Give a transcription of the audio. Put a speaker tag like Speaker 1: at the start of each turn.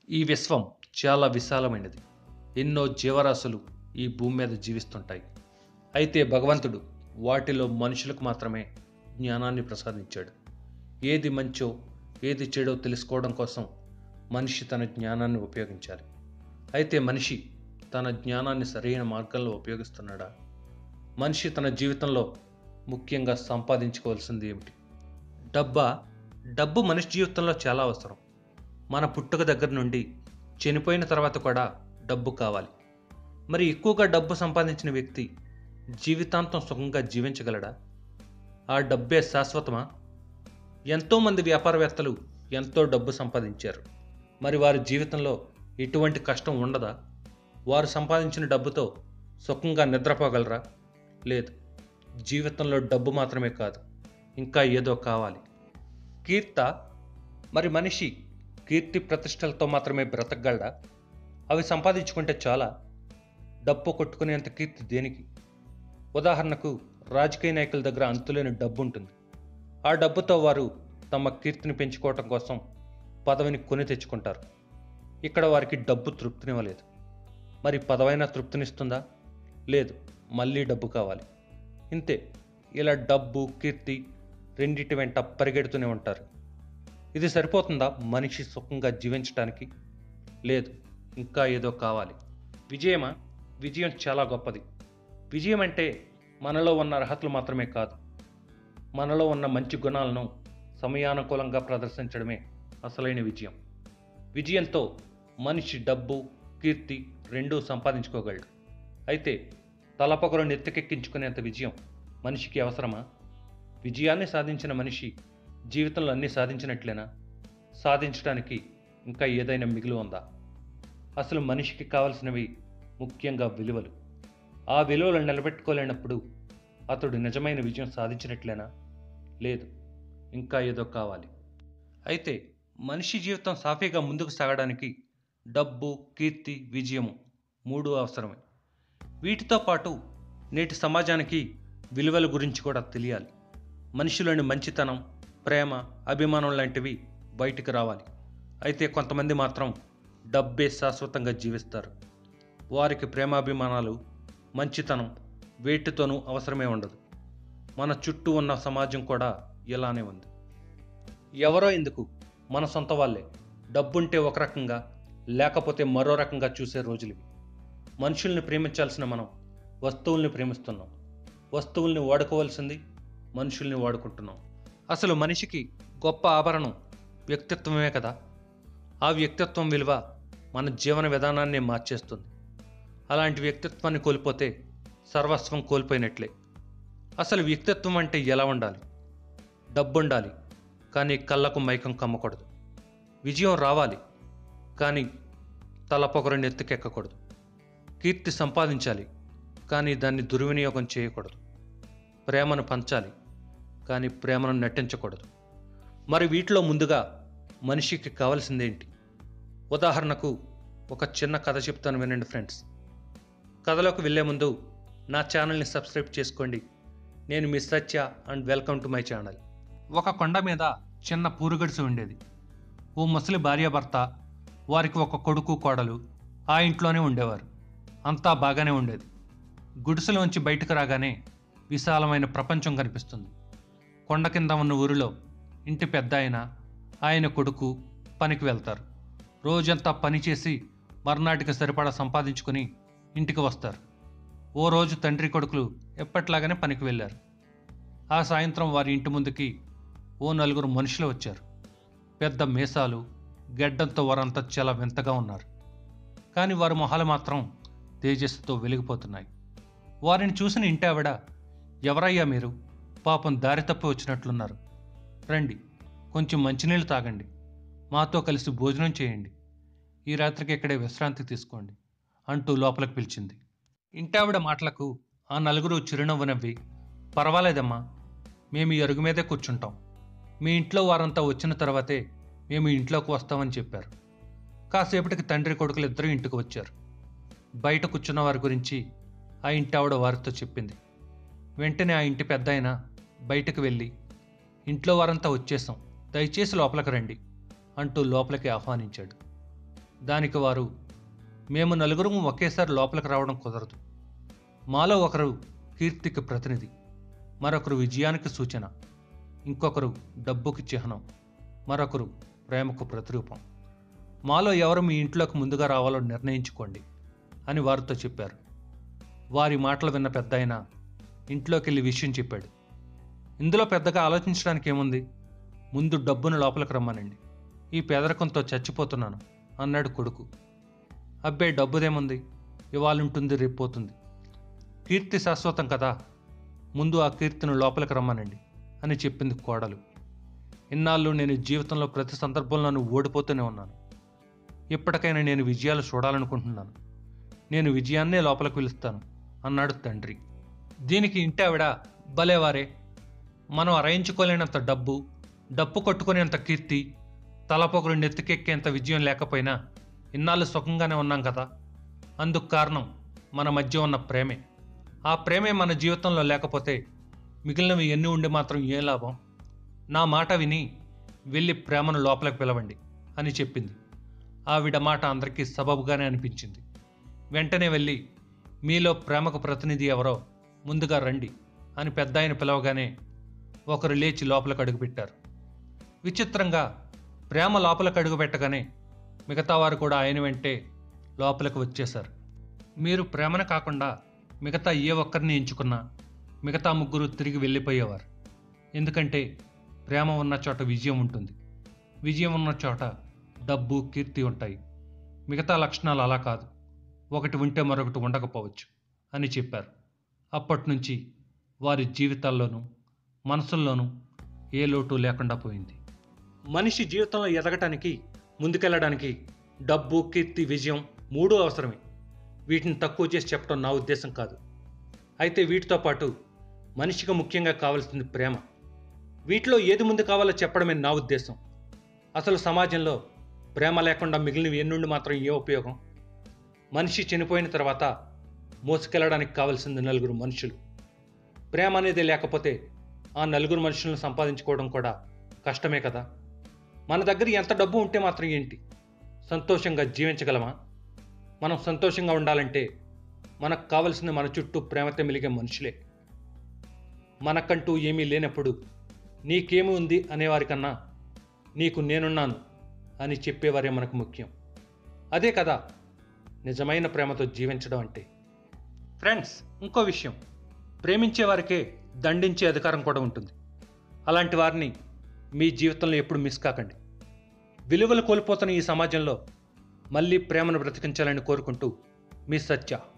Speaker 1: ఈ విశ్వం చాలా విశాలమైనది ఎన్నో జీవరాశులు ఈ భూమి మీద జీవిస్తుంటాయి అయితే భగవంతుడు వాటిలో మనుషులకు మాత్రమే జ్ఞానాన్ని ప్రసాదించాడు ఏది మంచో ఏది చెడో తెలుసుకోవడం కోసం మనిషి తన జ్ఞానాన్ని ఉపయోగించాలి అయితే మనిషి తన జ్ఞానాన్ని సరైన మార్గంలో ఉపయోగిస్తున్నాడా మనిషి తన జీవితంలో ముఖ్యంగా సంపాదించుకోవాల్సింది ఏమిటి డబ్బా డబ్బు మనిషి జీవితంలో చాలా అవసరం మన పుట్టుక దగ్గర నుండి చనిపోయిన తర్వాత కూడా డబ్బు కావాలి మరి ఎక్కువగా డబ్బు సంపాదించిన వ్యక్తి జీవితాంతం సుఖంగా జీవించగలడా ఆ డబ్బే శాశ్వతమా ఎంతోమంది వ్యాపారవేత్తలు ఎంతో డబ్బు సంపాదించారు మరి వారి జీవితంలో ఎటువంటి కష్టం ఉండదా వారు సంపాదించిన డబ్బుతో సుఖంగా నిద్రపోగలరా లేదు జీవితంలో డబ్బు మాత్రమే కాదు ఇంకా ఏదో కావాలి కీర్త మరి మనిషి కీర్తి ప్రతిష్టలతో మాత్రమే బ్రతకగలడా అవి సంపాదించుకుంటే చాలా డబ్బు కొట్టుకునేంత కీర్తి దేనికి ఉదాహరణకు రాజకీయ నాయకుల దగ్గర అంతులేని డబ్బు ఉంటుంది ఆ డబ్బుతో వారు తమ కీర్తిని పెంచుకోవటం కోసం పదవిని కొని తెచ్చుకుంటారు ఇక్కడ వారికి డబ్బు తృప్తినివ్వలేదు మరి పదవైనా తృప్తినిస్తుందా లేదు మళ్ళీ డబ్బు కావాలి ఇంతే ఇలా డబ్బు కీర్తి రెండిటి వెంట పరిగెడుతూనే ఉంటారు ఇది సరిపోతుందా మనిషి సుఖంగా జీవించడానికి లేదు ఇంకా ఏదో కావాలి విజయమా విజయం చాలా గొప్పది విజయం అంటే మనలో ఉన్న అర్హతలు మాత్రమే కాదు మనలో ఉన్న మంచి గుణాలను సమయానుకూలంగా ప్రదర్శించడమే అసలైన విజయం విజయంతో మనిషి డబ్బు కీర్తి రెండూ సంపాదించుకోగలడు అయితే తలపొగరు నెత్తికెక్కించుకునేంత విజయం మనిషికి అవసరమా విజయాన్ని సాధించిన మనిషి జీవితంలో అన్నీ సాధించినట్లేనా సాధించడానికి ఇంకా ఏదైనా మిగిలి ఉందా అసలు మనిషికి కావలసినవి ముఖ్యంగా విలువలు ఆ విలువలను నిలబెట్టుకోలేనప్పుడు అతడు నిజమైన విజయం సాధించినట్లేనా లేదు ఇంకా ఏదో కావాలి అయితే మనిషి జీవితం సాఫీగా ముందుకు సాగడానికి డబ్బు కీర్తి విజయము మూడు అవసరమే వీటితో పాటు నేటి సమాజానికి విలువల గురించి కూడా తెలియాలి మనిషిలోని మంచితనం ప్రేమ అభిమానం లాంటివి బయటికి రావాలి అయితే కొంతమంది మాత్రం డబ్బే శాశ్వతంగా జీవిస్తారు వారికి ప్రేమాభిమానాలు మంచితనం వేటితోనూ అవసరమే ఉండదు మన చుట్టూ ఉన్న సమాజం కూడా ఇలానే ఉంది ఎవరో ఎందుకు మన సొంత వాళ్ళే డబ్బుంటే ఒక రకంగా లేకపోతే మరో రకంగా చూసే రోజులు ఇవి మనుషుల్ని ప్రేమించాల్సిన మనం వస్తువుల్ని ప్రేమిస్తున్నాం వస్తువుల్ని వాడుకోవాల్సింది మనుషుల్ని వాడుకుంటున్నాం అసలు మనిషికి గొప్ప ఆభరణం వ్యక్తిత్వమే కదా ఆ వ్యక్తిత్వం విలువ మన జీవన విధానాన్ని మార్చేస్తుంది అలాంటి వ్యక్తిత్వాన్ని కోల్పోతే సర్వస్వం కోల్పోయినట్లే అసలు వ్యక్తిత్వం అంటే ఎలా ఉండాలి డబ్బు ఉండాలి కానీ కళ్ళకు మైకం కమ్మకూడదు విజయం రావాలి కానీ తలపొగరు నెత్తికెక్కకూడదు కీర్తి సంపాదించాలి కానీ దాన్ని దుర్వినియోగం చేయకూడదు ప్రేమను పంచాలి కానీ ప్రేమను నటించకూడదు మరి వీటిలో ముందుగా మనిషికి కావాల్సిందేంటి ఉదాహరణకు ఒక చిన్న కథ చెప్తాను వినండి ఫ్రెండ్స్ కథలోకి వెళ్ళే ముందు నా ఛానల్ని సబ్స్క్రైబ్ చేసుకోండి నేను మీ Satya and welcome to my channel ఒక కొండ మీద చిన్న పూరుగడిసి ఉండేది ఓ ముసలి భార్యాభర్త వారికి ఒక కొడుకు కోడలు ఆ ఇంట్లోనే ఉండేవారు అంతా బాగానే ఉండేది గుడిసెలోంచి బయటకు రాగానే విశాలమైన ప్రపంచం కనిపిస్తుంది కొండ కింద ఉన్న ఊరిలో ఇంటి పెద్ద ఆయన ఆయన కొడుకు పనికి వెళ్తారు రోజంతా పని చేసి మర్నాటికి సరిపడా సంపాదించుకుని ఇంటికి వస్తారు ఓ రోజు తండ్రి కొడుకులు ఎప్పట్లాగానే పనికి వెళ్ళారు ఆ సాయంత్రం వారి ఇంటి ముందుకి ఓ నలుగురు మనుషులు వచ్చారు పెద్ద మీసాలు గెడ్డంతో వారంతా చాలా వింతగా ఉన్నారు కానీ వారి మొహాలు మాత్రం తేజస్సుతో వెలిగిపోతున్నాయి వారిని చూసిన ఇంటి ఆవిడ ఎవరయ్యా మీరు పాపం దారి తప్పి వచ్చినట్లున్నారు రండి కొంచెం మంచినీళ్ళు తాగండి మాతో కలిసి భోజనం చేయండి ఈ రాత్రికి ఇక్కడే విశ్రాంతి తీసుకోండి అంటూ లోపలికి పిలిచింది ఇంటావిడ మాటలకు ఆ నలుగురు చిరునవ్వు నవ్వి పర్వాలేదమ్మా మేము ఈ అరుగు మీదే కూర్చుంటాం మీ ఇంట్లో వారంతా వచ్చిన తర్వాతే మేము ఇంట్లోకి వస్తామని చెప్పారు కాసేపటికి తండ్రి కొడుకులు ఇద్దరు ఇంటికి వచ్చారు బయట కూర్చున్న వారి గురించి ఆ ఇంటి ఆవిడ వారితో చెప్పింది వెంటనే ఆ ఇంటి పెద్ద ఆయన బయటకు వెళ్ళి ఇంట్లో వారంతా వచ్చేసాం దయచేసి లోపలికి రండి అంటూ లోపలికి ఆహ్వానించాడు దానికి వారు మేము నలుగురు ఒకేసారి లోపలికి రావడం కుదరదు మాలో ఒకరు కీర్తికి ప్రతినిధి మరొకరు విజయానికి సూచన ఇంకొకరు డబ్బుకి చిహ్నం మరొకరు ప్రేమకు ప్రతిరూపం మాలో ఎవరు మీ ఇంట్లోకి ముందుగా రావాలో నిర్ణయించుకోండి అని వారితో చెప్పారు వారి మాటలు విన్న పెద్ద ఆయన ఇంట్లోకి వెళ్ళి విషయం చెప్పాడు ఇందులో పెద్దగా ఆలోచించడానికి ఏముంది ముందు డబ్బును లోపలికి రమ్మనండి ఈ పేదరికంతో చచ్చిపోతున్నాను అన్నాడు కొడుకు అబ్బే డబ్బుదేముంది ఇవాళ ఉంటుంది రేపు పోతుంది కీర్తి శాశ్వతం కదా ముందు ఆ కీర్తిని లోపలికి రమ్మనండి అని చెప్పింది కోడలు ఇన్నాళ్ళు నేను జీవితంలో ప్రతి సందర్భంలోనూ ఓడిపోతూనే ఉన్నాను ఇప్పటికైనా నేను విజయాలు చూడాలనుకుంటున్నాను నేను విజయాన్నే లోపలికి పిలుస్తాను అన్నాడు తండ్రి దీనికి ఇంటి ఆవిడ భలేవారే మనం అరయించుకోలేనంత డబ్బు డప్పు కొట్టుకునేంత కీర్తి తలపొకరు నెత్తికెక్కేంత విజయం లేకపోయినా ఇన్నాళ్ళు సుఖంగానే ఉన్నాం కదా అందుకు కారణం మన మధ్య ఉన్న ప్రేమే ఆ ప్రేమే మన జీవితంలో లేకపోతే మిగిలినవి ఎన్ని ఉండి మాత్రం ఏం లాభం నా మాట విని వెళ్ళి ప్రేమను లోపలికి పిలవండి అని చెప్పింది ఆవిడ మాట అందరికీ సబబుగానే అనిపించింది వెంటనే వెళ్ళి మీలో ప్రేమకు ప్రతినిధి ఎవరో ముందుగా రండి అని పెద్ద ఆయన పిలవగానే ఒకరు లేచి లోపలికి అడుగుపెట్టారు విచిత్రంగా ప్రేమ లోపలికి అడుగు పెట్టగానే మిగతా వారు కూడా ఆయన వెంటే లోపలికి వచ్చేశారు మీరు ప్రేమను కాకుండా మిగతా ఏ ఒక్కరిని ఎంచుకున్నా మిగతా ముగ్గురు తిరిగి వెళ్ళిపోయేవారు ఎందుకంటే ప్రేమ ఉన్న చోట విజయం ఉంటుంది విజయం ఉన్న చోట డబ్బు కీర్తి ఉంటాయి మిగతా లక్షణాలు అలా కాదు ఒకటి ఉంటే మరొకటి ఉండకపోవచ్చు అని చెప్పారు అప్పటి నుంచి వారి జీవితాల్లోనూ మనసుల్లోనూ ఏ లోటు లేకుండా పోయింది మనిషి జీవితంలో ఎదగటానికి ముందుకెళ్ళడానికి డబ్బు కీర్తి విజయం మూడూ అవసరమే వీటిని తక్కువ చేసి చెప్పడం నా ఉద్దేశం కాదు అయితే వీటితో పాటు మనిషికి ముఖ్యంగా కావాల్సింది ప్రేమ వీటిలో ఏది ముందు కావాలో చెప్పడమే నా ఉద్దేశం అసలు సమాజంలో ప్రేమ లేకుండా మిగిలినవి ఎన్నుండి మాత్రం ఏ ఉపయోగం మనిషి చనిపోయిన తర్వాత మోసుకెళ్ళడానికి కావాల్సింది నలుగురు మనుషులు ప్రేమ అనేది లేకపోతే ఆ నలుగురు మనుషులను సంపాదించుకోవడం కూడా కష్టమే కదా మన దగ్గర ఎంత డబ్బు ఉంటే మాత్రం ఏంటి సంతోషంగా జీవించగలమా మనం సంతోషంగా ఉండాలంటే మనకు కావలసింది మన చుట్టూ ప్రేమతో మెలిగే మనుషులే మనకంటూ ఏమీ లేనప్పుడు నీకేమి ఉంది అనేవారికన్నా నీకు నేనున్నాను అని చెప్పేవారే మనకు ముఖ్యం అదే కదా నిజమైన ప్రేమతో జీవించడం అంటే ఫ్రెండ్స్ ఇంకో విషయం ప్రేమించే వారికే దండించే అధికారం కూడా ఉంటుంది అలాంటి వారిని మీ జీవితంలో ఎప్పుడు మిస్ కాకండి విలువలు కోల్పోతున్న ఈ సమాజంలో మళ్ళీ ప్రేమను బ్రతికించాలని కోరుకుంటూ మీ సత్య